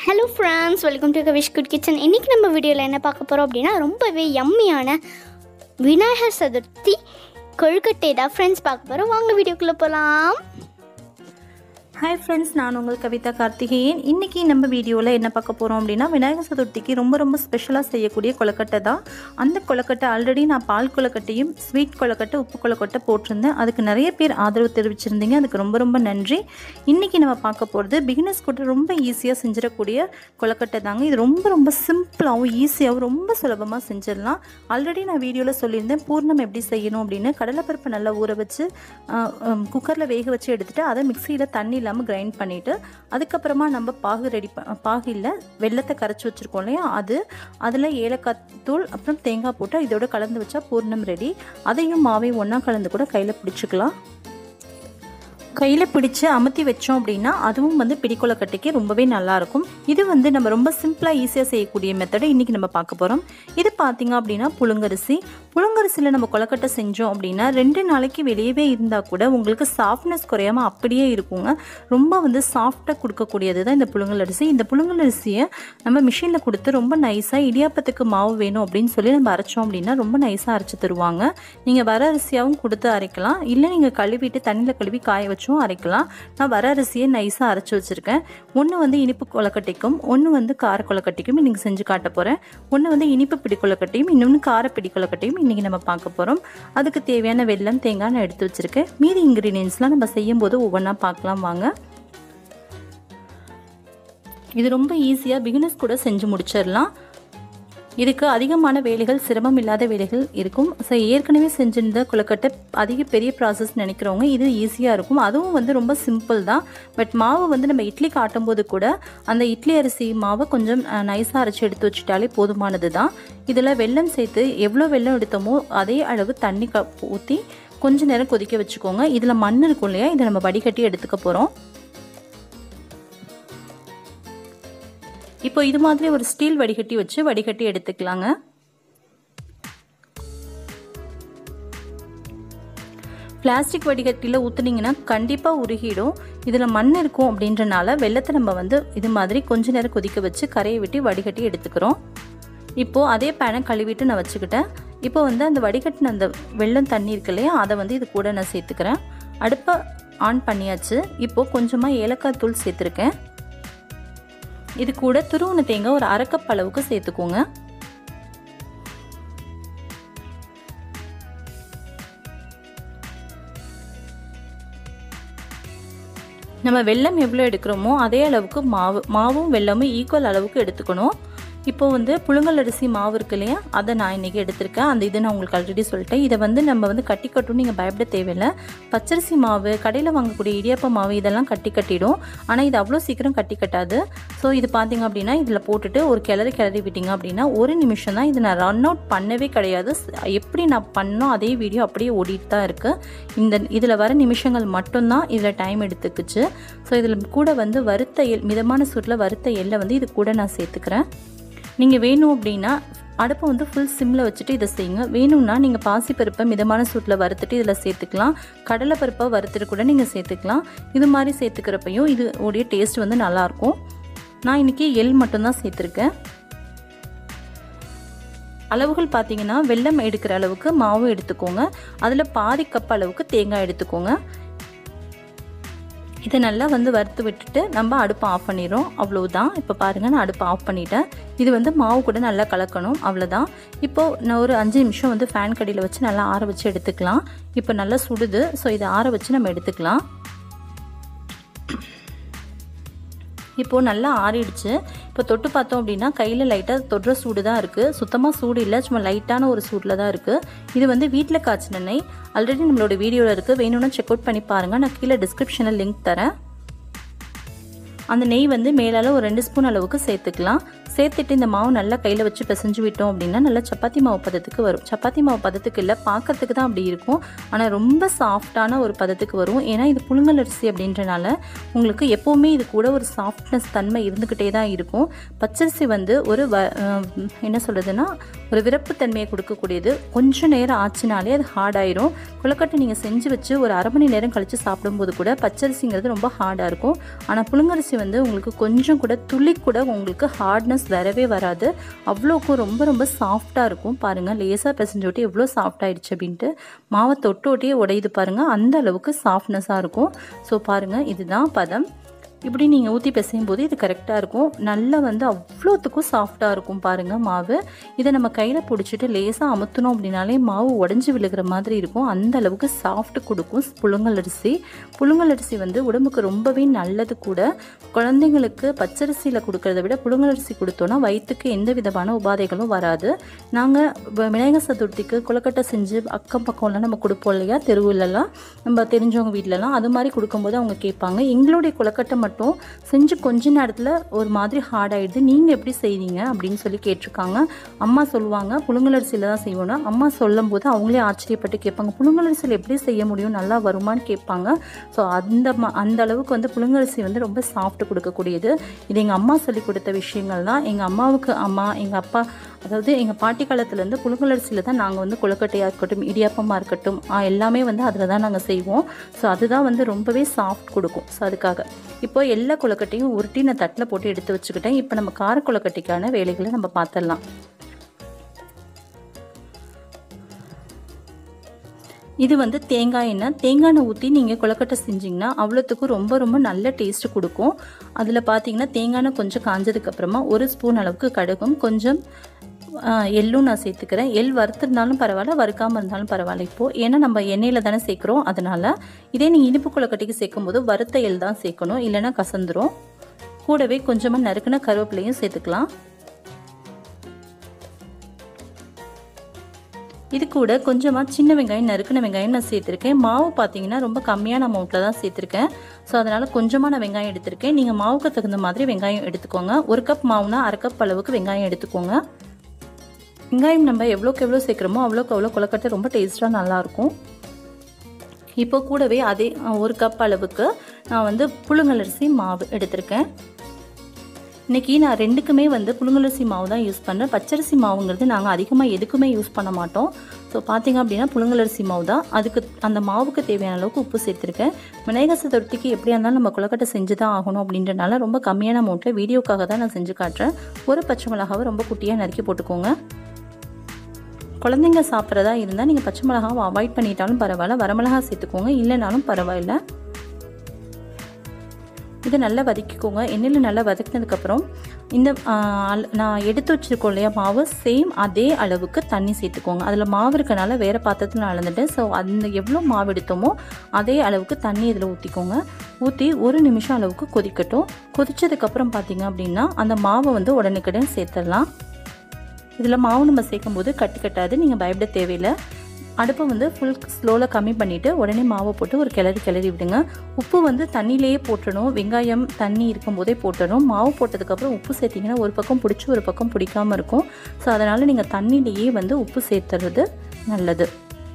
Hello friends welcome to Kavish good kitchen இன்றைக்கி நம்ம வீடியோவில் என்ன பார்க்க போகிறோம் அப்படின்னா ரொம்பவே யம்மியான விநாயகர் சதுர்த்தி கொழுக்கட்டை தான் ஃப்ரெண்ட்ஸ் பார்க்க போகிறோம் வாங்க வீடியோக்குள்ளே போகலாம் ஹாய் ஃப்ரெண்ட்ஸ் நான் உங்கள் கவிதா கார்த்திகேயன் இன்றைக்கி நம்ம வீடியோவில் என்ன பார்க்க போகிறோம் அப்படின்னா விநாயகர் சதுர்த்திக்கு ரொம்ப ரொம்ப ஸ்பெஷலாக செய்யக்கூடிய கொழுக்கட்டை தான் அந்த கொழுக்கட்டை ஆல்ரெடி நான் பால் கொழுக்கட்டையும் ஸ்வீட் கொழுக்கட்டை உப்பு கொழுக்கட்டை போட்டிருந்தேன் அதுக்கு நிறைய பேர் ஆதரவு தெரிவிச்சிருந்தீங்க அதுக்கு ரொம்ப ரொம்ப நன்றி இன்றைக்கி நம்ம பார்க்க போகிறது பிகினர்ஸ் கூட ரொம்ப ஈஸியாக செஞ்சிடக்கூடிய கொழுக்கட்டை தாங்க இது ரொம்ப ரொம்ப சிம்பிளாகவும் ஈஸியாகவும் ரொம்ப சுலபமாக செஞ்சிடலாம் ஆல்ரெடி நான் வீடியோவில் சொல்லியிருந்தேன் பூர்ணம் எப்படி செய்யணும் அப்படின்னு கடலைப்பருப்பு நல்லா ஊற வச்சு குக்கரில் வேக வச்சு எடுத்துகிட்டு அதை மிக்சியில் தண்ணி இல்லாமல் கிரைண்ட் பண்ணிவிட்டு அதுக்கப்புறமா நம்ம பாகு ரெடி ப பாகில் வெள்ளத்தை கரைச்சி வச்சுருக்கோம் இல்லையா அது அதில் ஏலக்காய் தூள் அப்புறம் தேங்காய் போட்டு இதோட கலந்து வச்சா பூர்ணம் ரெடி அதையும் மாவையும் ஒன்றா கலந்து கூட கையில் பிடிச்சிக்கலாம் கையில் பிடிச்சு அமுத்தி வச்சோம் அப்படின்னா அதுவும் வந்து பிடிக்கொலக்கட்டைக்கு ரொம்பவே நல்லாயிருக்கும் இது வந்து நம்ம ரொம்ப சிம்பிளாக ஈஸியாக செய்யக்கூடிய மெத்தடை இன்றைக்கி நம்ம பார்க்க போகிறோம் இது பார்த்திங்க அப்படின்னா புழுங்கரிசி புழுங்கரிசியில் நம்ம கொலக்கட்டை செஞ்சோம் அப்படின்னா ரெண்டு நாளைக்கு வெளியவே இருந்தால் கூட உங்களுக்கு சாஃப்ட்னஸ் குறையாமல் அப்படியே இருக்குங்க ரொம்ப வந்து சாஃப்டாக கொடுக்கக்கூடியது தான் இந்த புழுங்கல் அரிசி இந்த புழுங்கல் அரிசியை நம்ம மிஷினில் கொடுத்து ரொம்ப நைஸாக இடியாப்பத்துக்கு மாவு வேணும் அப்படின்னு சொல்லி நம்ம அரைச்சோம் அப்படின்னா ரொம்ப நைஸாக அரைச்சி தருவாங்க நீங்கள் வர அரிசியாகவும் கொடுத்து அரைக்கலாம் இல்லை நீங்கள் கழுவிட்டு தண்ணியில் கழுவி காய வச்சும் அரைக்கலாம் நான் வர அரிசியை நைஸாக அரைச்சி வச்சுருக்கேன் ஒன்று வந்து இனிப்பு கொலக்கட்டைக்கும் ஒன்று வந்து கார கொலக்கட்டைக்கும் இன்றைக்கி செஞ்சு காட்ட போகிறேன் ஒன்று வந்து இனிப்பு பிடி கொலக்கட்டையும் இன்னொன்று கார பிடி கொலக்கட்டையும் இன்றைக்கி நம்ம பார்க்க போகிறோம் அதுக்கு தேவையான வெல்லம் தேங்காய் நான் எடுத்து வச்சுருக்கேன் மீதி இன்க்ரீடியன்ஸ்லாம் நம்ம செய்யும் போது ஒவ்வொன்றா பார்க்கலாம் வாங்க இது ரொம்ப ஈஸியாக பிகினர்ஸ் கூட செஞ்சு முடிச்சிடலாம் இதுக்கு அதிகமான வேலைகள் சிரமம் இல்லாத வேலைகள் இருக்கும் ஸோ ஏற்கனவே செஞ்சிருந்த கொழுக்கட்டை அதிக பெரிய ப்ராசஸ் நினைக்கிறவங்க இது ஈஸியாக இருக்கும் அதுவும் வந்து ரொம்ப சிம்பிள் தான் பட் மாவு வந்து நம்ம இட்லிக்கு ஆட்டும் போது கூட அந்த இட்லி அரிசி மாவை கொஞ்சம் நைஸாக அரைச்சி எடுத்து வச்சுட்டாலே போதுமானது தான் இதில் வெல்லம் சேர்த்து எவ்வளோ வெல்லம் எடுத்தோமோ அதே அளவு தண்ணி க ஊற்றி கொஞ்ச நேரம் கொதிக்க வச்சுக்கோங்க இதில் மண் இருக்கும் இல்லையா இதை நம்ம வடிகட்டி எடுத்துக்க போகிறோம் இப்போ இது மாதிரி ஒரு ஸ்டீல் வடிகட்டி வச்சு வடிகட்டி எடுத்துக்கலாங்க பிளாஸ்டிக் வடிகட்டியில் ஊற்றுனீங்கன்னா கண்டிப்பாக உருகிடும் இதில் மண் இருக்கும் அப்படின்றனால வெள்ளத்தை நம்ம வந்து இது மாதிரி கொஞ்ச நேரம் கொதிக்க வச்சு கரையை விட்டு வடிகட்டி எடுத்துக்கிறோம் இப்போது அதே பேனை கழுவிட்டு நான் வச்சுக்கிட்டேன் இப்போ வந்து அந்த வடிகட்டின அந்த வெள்ளம் தண்ணி இருக்கு இல்லையா அதை வந்து இது கூட நான் சேர்த்துக்கிறேன் அடுப்பை ஆன் பண்ணியாச்சு இப்போது கொஞ்சமாக ஏலக்காய் தூள் சேர்த்துருக்கேன் இது கூட துருவன தேங்காய் ஒரு அரை கப் அளவுக்கு சேர்த்துக்கோங்க நம்ம வெல்லம் எவ்வளோ எடுக்கிறோமோ அதே அளவுக்கு மாவு மாவும் வெல்லமும் ஈக்குவல் அளவுக்கு எடுத்துக்கணும் இப்போ வந்து புழுங்கல் அரிசி மாவு இருக்கு இல்லையா அதை நான் இன்றைக்கி எடுத்திருக்கேன் அந்த இது நான் உங்களுக்கு ஆல்ரெடி சொல்லிட்டேன் இதை வந்து நம்ம வந்து கட்டி கட்டணும் நீங்கள் பயப்பட தேவையில்லை பச்சரிசி மாவு கடையில் வாங்கக்கூடிய இடியாப்ப மாவு இதெல்லாம் கட்டி கட்டிடும் ஆனால் இது அவ்வளோ சீக்கிரம் கட்டி கட்டாது ஸோ இது பார்த்தீங்க அப்படின்னா இதில் போட்டுட்டு ஒரு கிளறி கிளறி விட்டீங்க அப்படின்னா ஒரு நிமிஷம் தான் இது நான் ரன் அவுட் பண்ணவே கிடையாது எப்படி நான் பண்ணோம் அதே வீடியோ அப்படியே ஓடிட்டு தான் இருக்குது இந்த இதில் வர நிமிஷங்கள் மட்டும்தான் இதில் டைம் எடுத்துக்குச்சு ஸோ இதில் கூட வந்து வறுத்த எல் மிதமான சூட்டில் வறுத்த எல்லை வந்து இது கூட நான் சேர்த்துக்கிறேன் நீங்கள் வேணும் அப்படின்னா அடுப்பை வந்து ஃபுல் சிம்மில் வச்சுட்டு இதை செய்யுங்க வேணும்னா நீங்கள் பாசிப்பருப்பை மிதமான சூட்டில் வறுத்துட்டு இதில் சேர்த்துக்கலாம் கடலை பருப்பை வறுத்துட்டு கூட நீங்கள் சேர்த்துக்கலாம் இது மாதிரி சேர்த்துக்கிறப்பையும் இது உடைய டேஸ்ட் வந்து நல்லாயிருக்கும் நான் இன்றைக்கி எள் மட்டும்தான் சேர்த்துருக்கேன் அளவுகள் பார்த்தீங்கன்னா வெள்ளம் எடுக்கிற அளவுக்கு மாவு எடுத்துக்கோங்க அதில் பாதி கப் அளவுக்கு தேங்காய் எடுத்துக்கோங்க இதை நல்லா வந்து வறுத்து விட்டுட்டு நம்ம அடுப்பை ஆஃப் பண்ணிடுறோம் அவ்வளவுதான் இப்போ பாருங்கள் நான் அடுப்பை ஆஃப் பண்ணிட்டேன் இது வந்து மாவு கூட நல்லா கலக்கணும் அவ்வளோதான் இப்போது நான் ஒரு அஞ்சு நிமிஷம் வந்து ஃபேன் கடியில் வச்சு நல்லா ஆற வச்சு எடுத்துக்கலாம் இப்போ நல்லா சுடுது ஸோ இதை ஆற வச்சு நம்ம எடுத்துக்கலாம் இப்போது நல்லா ஆறிடுச்சு இப்போ தொட்டு பார்த்தோம் அப்படின்னா கையில் லைட்டாக தொடுற சூடு தான் இருக்குது சுத்தமாக சூடு இல்லை சும்மா லைட்டான ஒரு சூடில் தான் இருக்குது இது வந்து வீட்டில் காய்ச்சின நெய் ஆல்ரெடி நம்மளோட வீடியோவில் இருக்குது வேணும்னா செக் அவுட் பண்ணி பாருங்கள் நான் கீழே டிஸ்கிரிப்ஷனில் லிங்க் தரேன் அந்த நெய் வந்து மேலால் ஒரு ரெண்டு ஸ்பூன் அளவுக்கு சேர்த்துக்கலாம் சேர்த்துட்டு இந்த மாவு நல்லா கையில் வச்சு பிசைஞ்சு விட்டோம் அப்படின்னா நல்லா சப்பாத்தி மாவு பதத்துக்கு வரும் சப்பாத்தி மாவு பதத்துக்கு இல்லை பார்க்கறதுக்கு தான் அப்படி இருக்கும் ஆனால் ரொம்ப சாஃப்டான ஒரு பதத்துக்கு வரும் ஏன்னா இது புழுங்கல் அரிசி அப்படின்றனால உங்களுக்கு எப்போவுமே இது கூட ஒரு சாஃப்ட்னஸ் தன்மை இருந்துக்கிட்டே தான் இருக்கும் பச்சரிசி வந்து ஒரு வ என்ன சொல்கிறதுனா ஒரு விரப்புத்தன்மையை கொடுக்கக்கூடியது கொஞ்சம் நேரம் ஆச்சுனாலே அது ஹார்ட் ஆயிரும் கொழுக்கட்டை நீங்கள் செஞ்சு வச்சு ஒரு அரை மணி நேரம் கழித்து சாப்பிடும்போது கூட பச்சரிசிங்கிறது ரொம்ப ஹார்டாக இருக்கும் ஆனால் புழுங்கரிசி புழுங்கலரிசி வந்து உங்களுக்கு கொஞ்சம் கூட துளி கூட உங்களுக்கு ஹார்ட்னஸ் வரவே வராது அவ்வளோக்கும் ரொம்ப ரொம்ப சாஃப்டாக இருக்கும் பாருங்கள் லேசாக பிசைஞ்சு விட்டு எவ்வளோ சாஃப்ட் ஆயிடுச்சு அப்படின்ட்டு மாவை தொட்டு ஒட்டியே உடையுது பாருங்கள் அந்த அளவுக்கு சாஃப்ட்னஸாக இருக்கும் ஸோ பாருங்கள் இதுதான் பதம் இப்படி நீங்கள் ஊற்றி பிசையும் போது இது கரெக்டாக இருக்கும் நல்லா வந்து அவ்வளோத்துக்கும் சாஃப்டாக இருக்கும் பாருங்கள் மாவு இதை நம்ம கையில் பிடிச்சிட்டு லேசாக அமுத்தணும் அப்படின்னாலே மாவு உடஞ்சி விழுகிற மாதிரி இருக்கும் அந்த அளவுக்கு சாஃப்ட் கொடுக்கும் புழுங்கல் அரிசி புழுங்கல் அரிசி வந்து உடம்புக்கு ரொம்பவே நல்லது கூட குழந்தைங்களுக்கு பச்சரிசியில் கொடுக்கறத விட புழுங்கல் அரிசி கொடுத்தோன்னா வயிற்றுக்கு எந்த விதமான உபாதைகளும் வராது நாங்கள் விநாயகர் சதுர்த்திக்கு கொலக்கட்டை செஞ்சு அக்கம் பக்கம்லாம் நம்ம கொடுப்போம் இல்லையா தெருவுலலாம் நம்ம தெரிஞ்சவங்க வீட்டிலலாம் அது மாதிரி கொடுக்கும்போது அவங்க கேட்பாங்க எங்களுடைய கொலக்கட்டை மட்டும் செஞ்சு கொஞ்ச நேரத்தில் ஒரு மாதிரி ஹார்ட் ஆகிடுது நீங்கள் எப்படி செய்வீங்க அப்படின்னு சொல்லி கேட்டிருக்காங்க அம்மா சொல்லுவாங்க புழுங்கலரிசியில் தான் செய்வோம்னா அம்மா சொல்லும் போது அவங்களே ஆச்சரியப்பட்டு கேட்பாங்க புழுங்கலரிசியில் எப்படி செய்ய முடியும் நல்லா வருமான்னு கேட்பாங்க ஸோ அந்த ம அந்த அளவுக்கு வந்து புழுங்கலரிசி வந்து ரொம்ப சாஃப்ட் கொடுக்கக்கூடியது இது எங்கள் அம்மா சொல்லி கொடுத்த விஷயங்கள் தான் எங்கள் அம்மாவுக்கு அம்மா எங்கள் அப்பா அதாவது எங்கள் பாட்டி காலத்துலேருந்து புழுங்கலரிசியில் தான் நாங்கள் வந்து கொழுக்கட்டையாக இருக்கட்டும் இடியாப்பமாக இருக்கட்டும் ஆ, எல்லாமே வந்து அதில் தான் நாங்கள் செய்வோம் ஸோ அதுதான் வந்து ரொம்பவே சாஃப்ட் கொடுக்கும் ஸோ அதுக்காக இப்போ எல்லா கொழுக்கட்டையும் உருட்டி நான் தட்டில் போட்டு எடுத்து வச்சுக்கிட்டேன் இப்போ நம்ம கார கொழுக்கட்டைக்கான வேலைகளை நம்ம பார்த்துடலாம் இது வந்து தேங்காய் எண்ணெய் தேங்காய் எண்ணெய் ஊற்றி நீங்கள் கொழுக்கட்டை செஞ்சிங்கன்னா அவ்வளோத்துக்கும் ரொம்ப ரொம்ப நல்ல டேஸ்ட் கொடுக்கும் அதில் பார்த்தீங்கன்னா தேங்காய் எண்ணெய் கொஞ்சம் காஞ்சதுக்கப்புறமா ஒரு ஸ்பூன் அளவுக்கு கடுகும் கொஞ்சம் ஆ, எள்ளும் நான் சேர்த்துக்கிறேன் எள் வறுத்திருந்தாலும் பரவாயில்ல வறுக்காமல் இருந்தாலும் பரவாயில்ல இப்போது ஏன்னா நம்ம எண்ணெயில் தானே சேர்க்குறோம் அதனால் இதே நீங்கள் இனிப்பு கொழுக்கட்டைக்கு சேர்க்கும் போது வறுத்த எள் தான் சேர்க்கணும் இல்லைன்னா கசந்துரும் கூடவே கொஞ்சமாக நறுக்குன கருவேப்பிலையும் சேர்த்துக்கலாம் இது கூட கொஞ்சமாக சின்ன வெங்காயம் நறுக்குன வெங்காயம் நான் சேர்த்துருக்கேன் மாவு பார்த்தீங்கன்னா ரொம்ப கம்மியான அமௌண்ட்டில் தான் சேர்த்துருக்கேன் ஸோ அதனால் கொஞ்சமாக நான் வெங்காயம் எடுத்திருக்கேன் நீங்கள் மாவுக்கு தகுந்த மாதிரி வெங்காயம் எடுத்துக்கோங்க ஒரு கப் மாவுனா அரை கப் அளவுக்கு வெங்காயம் எடுத்துக்கோங்க வெங்காயம் நம்ம எவ்வளோக்கு எவ்வளோ சேர்க்குறோமோ அவ்வளோக்கு அவ்வளோ கொலக்கட்டை ரொம்ப டேஸ்ட்டாக நல்லாயிருக்கும் இப்போ கூடவே அதே அஹ், ஒரு கப் அளவுக்கு நான் வந்து புழுங்கலரிசி மாவு எடுத்திருக்கேன் இன்றைக்கி நான் ரெண்டுக்குமே வந்து புழுங்கலரிசி மாவு தான் யூஸ் பண்ணுறேன் பச்சரிசி மாவுங்கிறது நாங்கள் அதிகமாக எதுக்குமே யூஸ் பண்ண மாட்டோம் ஸோ பார்த்தீங்க அப்படின்னா புழுங்கலரிசி மாவு தான் அதுக்கு அந்த மாவுக்கு தேவையான அளவுக்கு உப்பு சேர்த்துருக்கேன் விநாயகர் சதுர்த்திக்கு எப்படியா இருந்தாலும் நம்ம கொலக்கட்டை செஞ்சு தான் ஆகணும் அப்படின்றனால ரொம்ப கம்மியான அமௌண்ட்டில் வீடியோக்காக தான் நான் செஞ்சு காட்டுறேன் ஒரு பச்சை மிளகாவை ரொம்ப குட்டியாக நறுக்கி போட்டுக்கோங்க குழந்தைங்க சாப்பிட்றதா இருந்தால் நீங்கள் பச்சை மிளகாவை அவாய்ட் பண்ணிட்டாலும் பரவாயில்ல வரமிளகா சேர்த்துக்கோங்க இல்லைனாலும் பரவாயில்ல இதை நல்லா வதக்கிக்கோங்க எண்ணெயில் நல்லா வதக்கினதுக்கப்புறம் இந்த ஆ, அல்- நான் எடுத்து வச்சுருக்கோம் இல்லையா மாவு சேம் அதே அளவுக்கு தண்ணி சேர்த்துக்கோங்க அதில் மாவு இருக்கனால வேறு பாத்திரத்தில் அளந்துட்டேன் ஸோ அந்த எவ்வளோ மாவு எடுத்தோமோ அதே அளவுக்கு தண்ணி இதில் ஊற்றிக்கோங்க ஊற்றி ஒரு நிமிஷம் அளவுக்கு கொதிக்கட்டும் கொதிச்சதுக்கப்புறம் பார்த்தீங்க அப்படின்னா அந்த மாவை வந்து உடனுக்குடன் சேர்த்துடலாம் இதில் மாவு நம்ம சேர்க்கும்போது கட்டி கட்டாது நீங்கள் பயப்பட தேவையில்லை அடுப்பை வந்து ஃபுல் ஸ்லோவில் கம்மி பண்ணிவிட்டு உடனே மாவை போட்டு ஒரு கிளறி கிளறி விடுங்க உப்பு வந்து தண்ணியிலேயே போட்டணும் வெங்காயம் தண்ணி இருக்கும்போதே போட்டணும் மாவு போட்டதுக்கப்புறம் உப்பு சேர்த்திங்கன்னா ஒரு பக்கம் பிடிச்சி ஒரு பக்கம் பிடிக்காம இருக்கும் ஸோ அதனால் நீங்கள் தண்ணியிலேயே வந்து உப்பு சேர்த்துறது நல்லது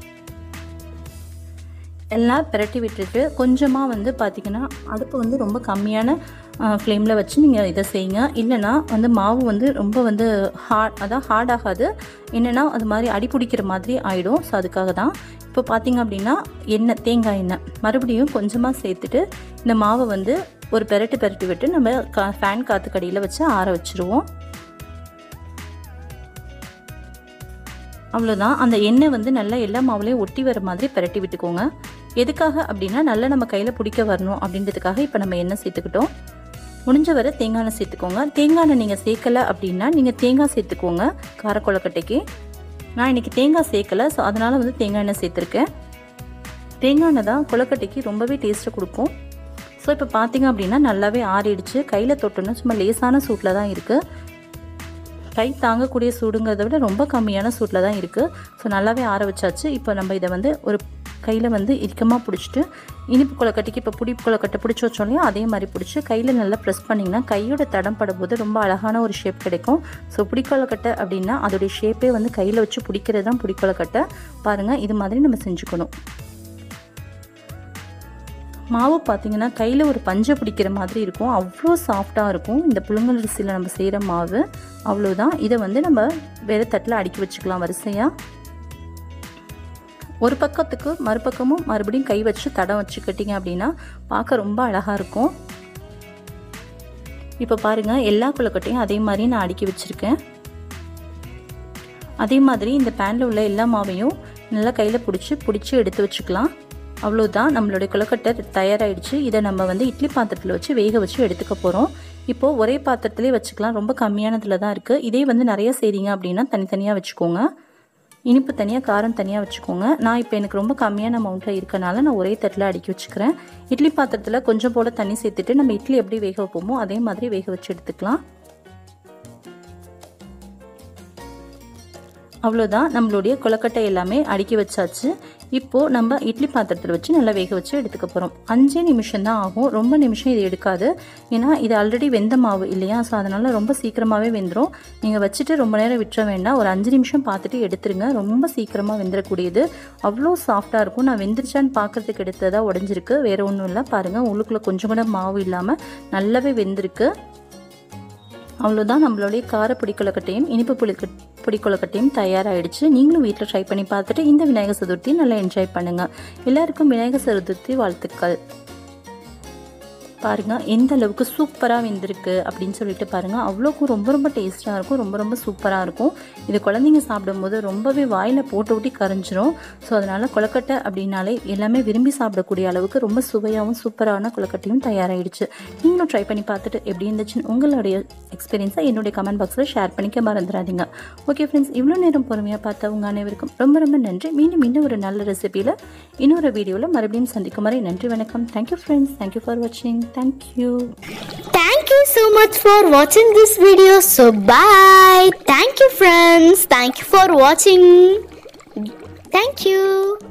எல்லாம் பிரட்டி விட்டுட்டு கொஞ்சமாக வந்து பார்த்திங்கன்னா அடுப்பு வந்து ரொம்ப கம்மியான ஃப்ளேமில் வச்சு நீங்கள் இதை செய்யுங்க இல்லைன்னா வந்து மாவு வந்து ரொம்ப வந்து ஹார்ட் அதான் ஹார்ட் ஆகாது என்னென்னா அது மாதிரி அடி பிடிக்கிற மாதிரி ஆகிடும் ஸோ அதுக்காக தான் இப்போ பார்த்தீங்க அப்படின்னா எண்ணெய் தேங்காய் எண்ணெய் மறுபடியும் கொஞ்சமாக சேர்த்துட்டு இந்த மாவை வந்து ஒரு பெரட்டு பெரட்டி விட்டு நம்ம கா ஃபேன் காற்று கடியில் வச்சு ஆற வச்சுருவோம் அவ்வளோதான் அந்த எண்ணெய் வந்து நல்லா எல்லா மாவுலையும் ஒட்டி வர மாதிரி பிரட்டி விட்டுக்கோங்க எதுக்காக அப்படின்னா நல்லா நம்ம கையில் பிடிக்க வரணும் அப்படின்றதுக்காக இப்போ நம்ம எண்ணெய் சேர்த்துக்கிட்டோம் முடிஞ்ச வரை தேங்காய் எண்ணெய் சேர்த்துக்கோங்க தேங்காய் எண்ணெய் நீங்கள் சேர்க்கலை அப்படின்னா நீங்கள் தேங்காய் சேர்த்துக்கோங்க காரக்கொலக்கட்டைக்கு நான் இன்றைக்கி தேங்காய் சேர்க்கலை ஸோ அதனால் வந்து தேங்காய் எண்ணெய் சேர்த்துருக்கேன் தேங்காய் எண்ணெய் தான் கொலக்கட்டைக்கு ரொம்பவே டேஸ்ட்டை கொடுக்கும் ஸோ இப்போ பார்த்தீங்க அப்படின்னா நல்லாவே ஆறிடுச்சு கையில் தொட்டோன்னா சும்மா லேசான சூட்டில் தான் இருக்குது கை தாங்கக்கூடிய சூடுங்கிறத விட ரொம்ப கம்மியான சூட்டில் தான் இருக்குது ஸோ நல்லாவே ஆற வச்சாச்சு இப்போ நம்ம இதை வந்து ஒரு கையில் வந்து இறுக்கமாக பிடிச்சிட்டு இனிப்பு கொலக்கட்டைக்கு இப்போ புடி கொலக்கட்டை பிடிச்சி வச்சோம் இல்லையா அதே மாதிரி பிடிச்சி கையில் நல்லா ப்ரெஸ் பண்ணிங்கன்னா கையோட தடம் படும்போது ரொம்ப அழகான ஒரு ஷேப் கிடைக்கும் ஸோ புடிக்கொலக்கட்டை அப்படின்னா அதோடைய ஷேப்பே வந்து கையில் வச்சு பிடிக்கிறது தான் புடிக்கொலக்கட்டை பாருங்கள் இது மாதிரி நம்ம செஞ்சுக்கணும் மாவு பார்த்தீங்கன்னா கையில் ஒரு பஞ்சை பிடிக்கிற மாதிரி இருக்கும் அவ்வளோ சாஃப்டாக இருக்கும் இந்த புழுங்கல் அரிசியில் நம்ம செய்கிற மாவு அவ்வளோதான் இதை வந்து நம்ம வேறு தட்டில் அடுக்கி வச்சுக்கலாம் வரிசையாக ஒரு பக்கத்துக்கு மறுபக்கமும் மறுபடியும் கை வச்சு தடம் வச்சுக்கிட்டிங்க அப்படின்னா பார்க்க ரொம்ப அழகாக இருக்கும் இப்போ பாருங்கள் எல்லா கொழுக்கட்டையும் அதே மாதிரி நான் அடுக்கி வச்சுருக்கேன் அதே மாதிரி இந்த பேனில் உள்ள எல்லா மாவையும் நல்லா கையில் பிடிச்சி பிடிச்சி எடுத்து வச்சுக்கலாம் அவ்வளோதான் நம்மளுடைய கொழுக்கட்டை தயாராகிடுச்சு இதை நம்ம வந்து இட்லி பாத்திரத்தில் வச்சு வேக வச்சு எடுத்துக்க போகிறோம் இப்போது ஒரே பாத்திரத்துலேயே வச்சுக்கலாம் ரொம்ப கம்மியானதில் தான் இருக்குது இதே வந்து நிறைய செய்கிறீங்க அப்படின்னா தனித்தனியாக வச்சுக்கோங்க இனிப்பு தனியாக காரம் தனியாக வச்சுக்கோங்க நான் இப்போ எனக்கு ரொம்ப கம்மியான அமௌண்ட்டில் இருக்கனால நான் ஒரே தட்டில் அடுக்கி வச்சுக்கிறேன் இட்லி பாத்திரத்தில் கொஞ்சம் போல் தண்ணி சேர்த்துட்டு நம்ம இட்லி எப்படி வேக வைப்போமோ அதே மாதிரி வேக வச்சு எடுத்துக்கலாம் அவ்வளோதான் நம்மளுடைய கொலக்கட்டை எல்லாமே அடுக்கி வச்சாச்சு இப்போது நம்ம இட்லி பாத்திரத்தில் வச்சு நல்லா வேக வச்சு எடுத்துக்க போகிறோம் அஞ்சே நிமிஷம் தான் ஆகும் ரொம்ப நிமிஷம் இது எடுக்காது ஏன்னா இது ஆல்ரெடி வெந்த மாவு இல்லையா ஸோ அதனால் ரொம்ப சீக்கிரமாகவே வெந்துடும் நீங்கள் வச்சுட்டு ரொம்ப நேரம் விட்டுற வேண்டாம் ஒரு அஞ்சு நிமிஷம் பார்த்துட்டு எடுத்துருங்க ரொம்ப சீக்கிரமாக வெந்துடக்கூடியது அவ்வளோ சாஃப்டாக இருக்கும் நான் வெந்துருச்சான்னு பார்க்குறதுக்கு எடுத்ததாக உடஞ்சிருக்கு வேறு ஒன்றும் இல்லை பாருங்கள் உள்ளுக்குள்ளே கொஞ்சம் கூட மாவு இல்லாமல் நல்லாவே வெந்திருக்கு அவ்வளோதான் நம்மளுடைய கார புடிக்கொலக்கட்டையும் இனிப்பு புளிக்க புடிக்கொலக்கட்டையும் தயாராகிடுச்சு நீங்களும் வீட்டில் ட்ரை பண்ணி பார்த்துட்டு இந்த விநாயகர் சதுர்த்தி நல்லா என்ஜாய் பண்ணுங்கள் எல்லாருக்கும் விநாயகர் சதுர்த்தி வாழ்த்துக்கள் பாருங்கள் எந்த அளவுக்கு சூப்பராக வெந்திருக்கு அப்படின்னு சொல்லிட்டு பாருங்கள் அவ்வளோக்கும் ரொம்ப ரொம்ப டேஸ்ட்டாக இருக்கும் ரொம்ப ரொம்ப சூப்பராக இருக்கும் இது குழந்தைங்க சாப்பிடும்போது ரொம்பவே வாயில் போட்டு ஊட்டி கரைஞ்சிரும் ஸோ அதனால் கொலக்கட்டை அப்படின்னாலே எல்லாமே விரும்பி சாப்பிடக்கூடிய அளவுக்கு ரொம்ப சுவையாகவும் சூப்பரான கொலக்கட்டையும் தயாராகிடுச்சு நீங்களும் ட்ரை பண்ணி பார்த்துட்டு எப்படி இருந்துச்சுன்னு உங்களுடைய எக்ஸ்பீரியன்ஸை என்னுடைய கமெண்ட் பாக்ஸில் ஷேர் பண்ணிக்க மறந்துடாதீங்க ஓகே ஃப்ரெண்ட்ஸ் இவ்வளோ நேரம் பொறுமையாக பார்த்த உங்கள் அனைவருக்கும் ரொம்ப ரொம்ப நன்றி மீண்டும் இன்னும் ஒரு நல்ல ரெசிபியில் இன்னொரு வீடியோவில் மறுபடியும் சந்திக்கும் வரை நன்றி வணக்கம் தேங்க்யூ ஃப்ரெண்ட்ஸ் தேங்க்யூ ஃபார் வாட்சிங் thank you Thank you so much for watching this video. So bye. Thank you friends. Thank you for watching. Thank you.